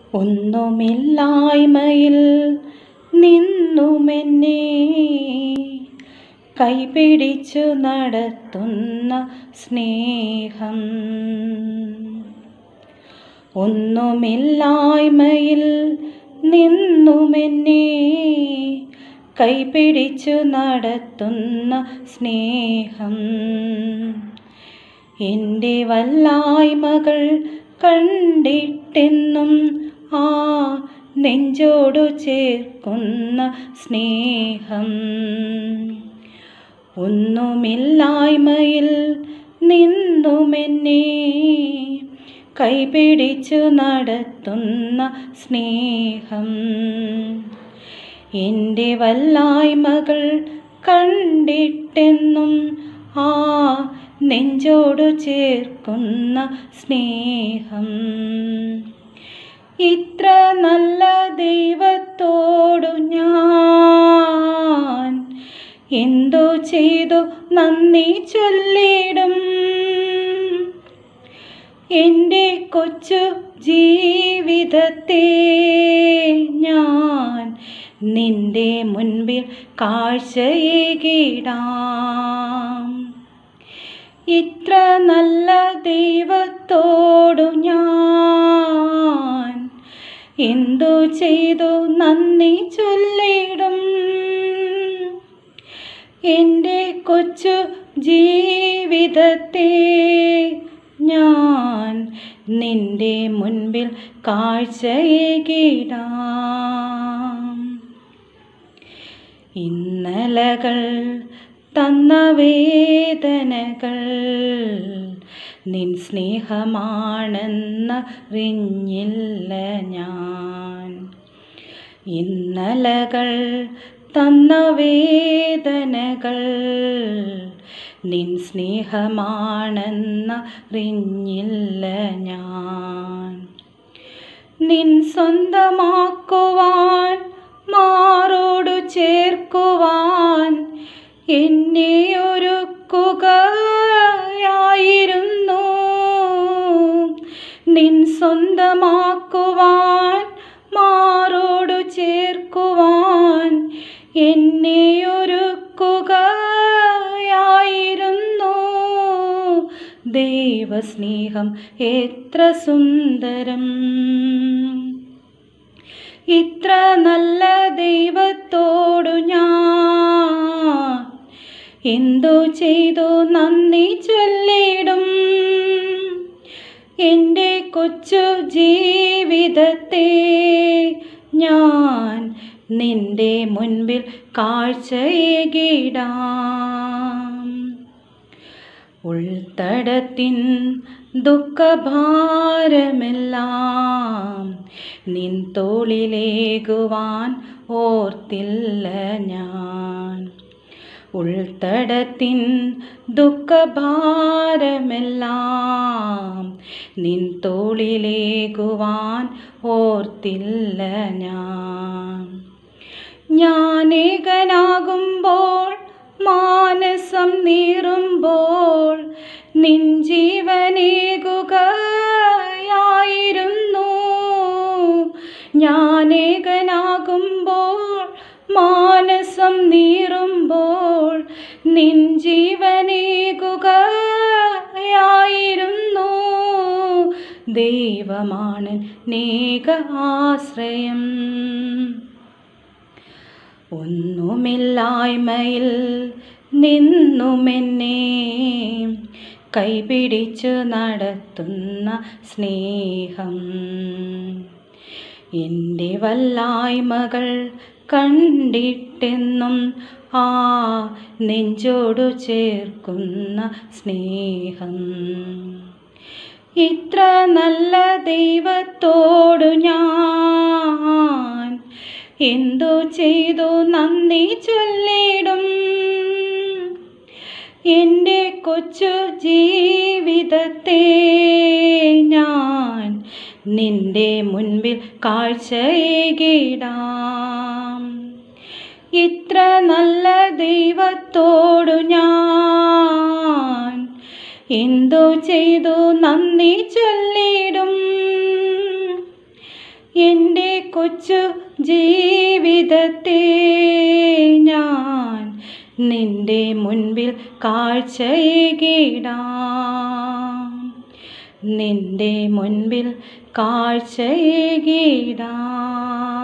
ഒന്നുമില്ലായ്മയിൽ നിന്നുമെന്നെ കൈപിടിച്ചു നടത്തുന്ന സ്നേഹം ഒന്നുമില്ലായ്മയിൽ നിന്നുമെന്നെ കൈപിടിച്ചു നടത്തുന്ന സ്നേഹം എൻ്റെ വല്ലായ്മകൾ കണ്ടിട്ടെന്നും ആ നെഞ്ചോടു ചേർക്കുന്ന സ്നേഹം ഒന്നുമില്ലായ്മയിൽ നിന്നുമെന്നെ കൈപിടിച്ചു നടത്തുന്ന സ്നേഹം എൻ്റെ വല്ലായ്മകൾ കണ്ടിട്ടെന്നും ആ നെഞ്ചോടു ചേർക്കുന്ന സ്നേഹം ഇത്ര നല്ല ദൈവത്തോടു ഞാൻ എന്തോ ചെയ്തു നന്ദി ചൊല്ലിടും എൻ്റെ കൊച്ചു ജീവിതത്തെ ഞാൻ നിന്റെ മുൻപിൽ കാഴ്ചയേകിടാം ഇത്ര നല്ല ദൈവത്തോടു ഞാൻ എന്തു ചെയ്തു നന്ദി ചൊല്ലിടും എൻ്റെ കൊച്ചു ജീവിതത്തെ ഞാൻ നിന്റെ മുൻപിൽ കാഴ്ചയേകിടാം ഇന്നലകൾ തന്ന വേദനകൾ നിൻ സ്നേഹമാണെന്നറിഞ്ഞില്ല ഞാൻ ഇന്നലകൾ തന്ന വേദനകൾ നിൻ സ്നേഹമാണെന്നറിഞ്ഞില്ല ഞാൻ നിൻ സ്വന്തമാക്കുവാൻ മാറോടു ചേർക്കുവാൻ എന്നെ ഒരുക്കുകയായിരുന്നു നിൻ സ്വന്തമാക്കുവാൻ മാറോടു ചേർക്കുവാൻ എന്നെ ഒരുക്കുകയായിരുന്നു ദൈവസ്നേഹം എത്ര സുന്ദരം ഇത്ര നല്ല ദൈവത്തോടു ഞാൻ എന്തോ ചെയ്തു നന്ദി ചൊല്ലിടും എൻ്റെ കൊച്ചു ജീവിതത്തെ ഞാൻ നിന്റെ മുൻപിൽ കാഴ്ചയേകിടാം ഉൾത്തടത്തിൻ ദുഃഖഭാരമെല്ലാം നിൻ തോളിലേകുവാൻ ഓർത്തില്ല ഞാൻ ഉൾത്തടത്തിൻ ദുഃഖഭാരമെല്ലാം നിൻ തോളിലേകുവാൻ ഓർത്തില്ല ഞാൻ ഞാനേകനാകുമ്പോൾ മാനസം നീറുമ്പോൾ നിൻ ജീവനേകുകയായിരുന്നു ഞാനേകനാകുമ്പോൾ മാനസം നീറുമ്പോൾ നിൻ ജീവനേകുകയായിരുന്നു ദൈവമാണ് നേക ആശ്രയം ഒന്നുമില്ലായ്മയിൽ നിന്നുമെന്നെ കൈപിടിച്ചു നടത്തുന്ന സ്നേഹം എൻ്റെ വല്ലായ്മകൾ കണ്ടിട്ടെന്നും ആ നെഞ്ചോടു ചേർക്കുന്ന സ്നേഹം ഇത്ര നല്ല ദൈവത്തോടു ഞാൻ എന്തോ ചെയ്തു നന്ദി ചൊല്ലിടും എൻ്റെ കൊച്ചു ജീവിതത്തെ ഞാൻ നിന്റെ മുൻപിൽ കാഴ്ചയേകിടാം ഇത്ര നല്ല ദൈവത്തോടു ഞാൻ എന്തോ ചെയ്തു നന്ദി ചൊല്ലിടും കൊച്ചു ജീവിതത്തെ ഞാൻ നിന്റെ മുൻപിൽ കാഴ്ചയേകിടാം നിന്റെ മുൻപിൽ കാഴ്ചയേകിടാം